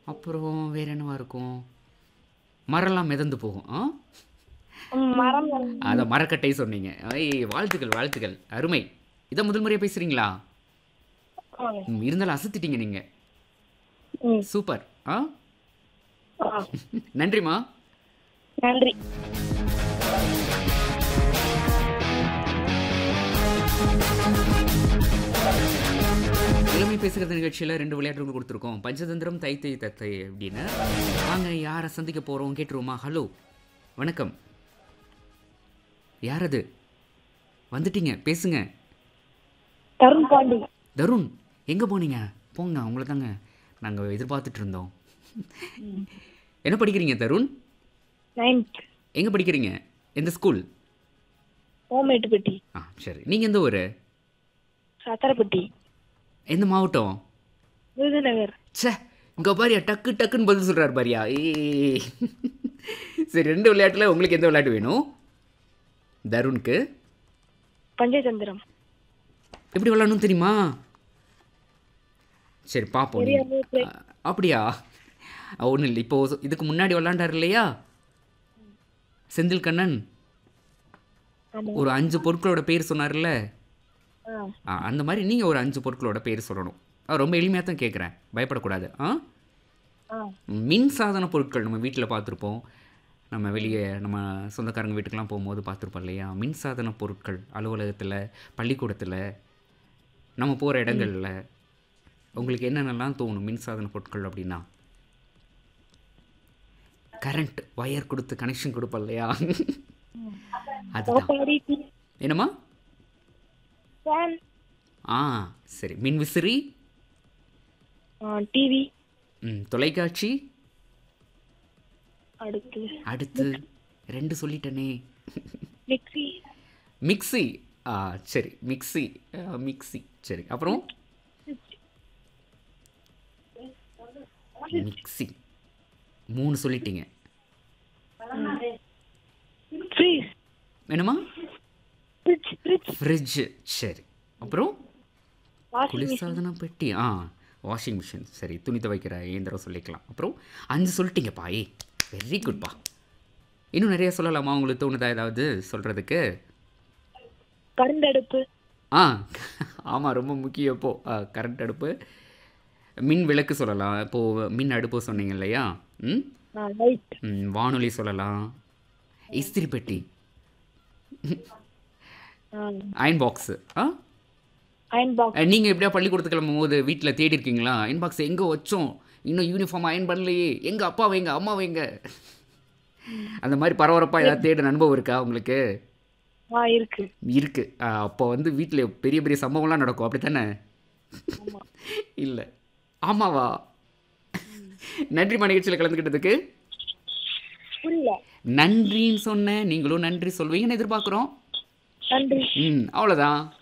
அப்புறம் வேற என்னவா இருக்கும் மரம்லாம் மிதந்து போகும் ஆ ம், மரம் அதை மரக்கட்டை சொன்னீங்க ஐய் வாழ்த்துக்கள் வாழ்த்துக்கள் அருமை இதை முதல் முறையாக பேசுகிறீங்களா ஆமாங்க. ம், இருந்தாலும் அசத்திட்டீங்க நீங்கள் ம், சூப்பர் ஆ ஆ. நன்றிம்மா நன்றி இளமை பேசுகிறது நிகழ்ச்சியில் ரெண்டு விளையாட்டுகள் கொடுத்துருக்கோம் பஞ்சதந்திரம் தை தை தத்தை அப்படின்னு வாங்க யாரை சந்திக்க போகிறோம் கேட்டுருவோமா ஹலோ வணக்கம் யார் அது வந்துட்டீங்க பேசுங்க தருண் பாண்டி தருண் எங்கே போனீங்க போங்க உங்களை தாங்க நாங்கள் எதிர்பார்த்துட்டு இருந்தோம் என்ன படிக்கிறீங்க தருண் நைன்த் எங்கே படிக்கிறீங்க எந்த ஸ்கூல் ஓமேட்டுப்பட்டி ஆ சரி நீங்கள் எந்த ஊர் சத்திரப்பட்டி எந்த மாவட்டம் விருதுநகர் ச்சே இங்கே பாரியா டக்கு டக்குன்னு பதில் சொல்கிறார் பாரியா ஏய் சரி ரெண்டு விளையாட்டில் உங்களுக்கு எந்த விளையாட்டு வேணும் தருணுக்கு பஞ்சதந்திரம் எப்படி விளையாடணும் தெரியுமா சரி பார்ப்போம் நீங்க. தெரியாம play- அ- அப்படியா ஒன்றும் இல்லை இப்போ இதுக்கு முன்னாடி விளாண்டார் இல்லையா செந்தில் கண்ணன் ஆமா ஒரு அஞ்சு பொருட்களோட பேர் சொன்னார்ல ஆ ஆ அந்த மாதிரி நீங்கள் ஒரு அஞ்சு பொருட்களோட பேர் சொல்லணும் ஆ, ரொம்ப எளிமையாக தான் கேட்குறேன் பயப்படக்கூடாது ஆ ஆ மின் சாதன பொருட்கள் நம்ம வீட்டில் பார்த்துருப்போம் நம்ம வெளியே நம்ம சொந்தக்காரங்க வீட்டுக்கெலாம் போகும்போது பார்த்துருப்போம் இல்லையா மின் சாதன பொருட்கள் அலுவலகத்தில் பள்ளிக்கூடத்தில் நம்ம போகிற இடங்கள்ல உங்களுக்கு என்னென்னலாம் தோணும் மின் சாதன பொருட்கள் அப்படின்னா கரண்ட் ஒயர் கொடுத்து கனெக்ஷன் கொடுப்போம் இல்லையா அதுதான் சாப்பாடு டீ என்னம்மா ஃபேன் ஆ சரி மின் விசிறி டிவி ம், தொலைக்காட்சி அடுத்து அடுத்து ரெண்டு சொல்லிட்டேனே மிக்ஸி மிக்ஸி ஆ சரி மிக்ஸி ஆ, மிக்ஸி சரி அப்புறம் மிக்ஸி மூணு சொல்லிட்டீங்க ஃப்ரீஸ் என்னம்மா ஃப்ரிட்ஜ் ஃப்ரிட்ஜ் ஃப்ரிட்ஜு சரி அப்புறம் வாஷிங் குளிர்சாதன பெட்டி ஆ வாஷிங் மிஷின் சரி துணி துவைக்கிற இயந்திரம் சொல்லிக்கலாம் அப்புறம் அஞ்சு சொல்லிட்டீங்கப்பா ஏ வெரி குட்பா இன்னும் நிறைய சொல்லலாமா உங்களுக்கு தோணுதா ஏதாவது சொல்கிறதுக்கு கரண்ட் அடுப்பு ஆ ஆமாம் ரொம்ப முக்கியம் இப்போ கரண்ட் அடுப்பு மின் விளக்கு சொல்லலாம் இப்போது மின் அடுப்பு சொன்னீங்க இல்லையா ம் லைட் ம், வானொலி சொல்லலாம் இஸ்திரி பெட்டி அயன் பாக்ஸு ஆ அயன் பாக்ஸ் நீங்கள் எப்படியா பள்ளிக்கூடத்துக்கு கிளம்பும் போது வீட்டில் தேடி இருக்கீங்களா அயன் பாக்ஸ் எங்கே வச்சோம் இன்னும் யூனிஃபார்ம் அயன் பண்ணலையே எங்கள் அப்பா வைங்க அம்மா வைங்க அந்த மாதிரி பரபரப்பாக ஏதாவது தேட அனுபவம் இருக்கா உங்களுக்கு ஆ இருக்கு இருக்கு ஆஹ் அப்போ வந்து வீட்டில் பெரிய பெரிய சம்பவம்லாம் நடக்கும் அப்படி தானே இல்லை ஆமாவா நன்றிம்மா நிகழ்ச்சியில் கலந்துக்கிட்டதுக்கு புரியல நன்றின்னு சொன்னேன் நீங்களும் நன்றி சொல்வீங்கன்னு எதிர்பார்க்குறோம் நன்றி ம் அவ்வளோதான்